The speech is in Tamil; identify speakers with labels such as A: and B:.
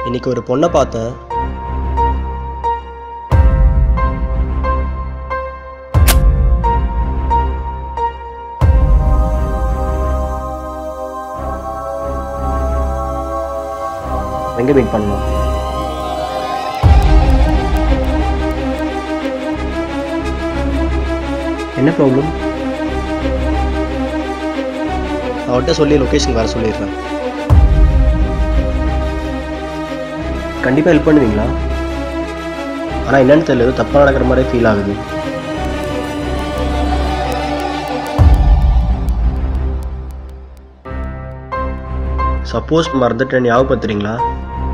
A: இன்னைக்கு ஒரு பொண்ணை பார்த்தேன் எங்கே மீட் பண்ணலாம் என்ன ப்ராப்ளம் அவர்கிட்ட சொல்லி லொக்கேஷன் வர சொல்லிடுறேன் கண்டிப்பாக ஹெல்ப் பண்ணுவீங்களா ஆனால் என்னன்னு தெரியல ஏதோ தப்பாக நடக்கிற மாதிரி ஃபீல் ஆகுது சப்போஸ் மறந்துட்டேன் ஞாபகப்படுத்துறீங்களா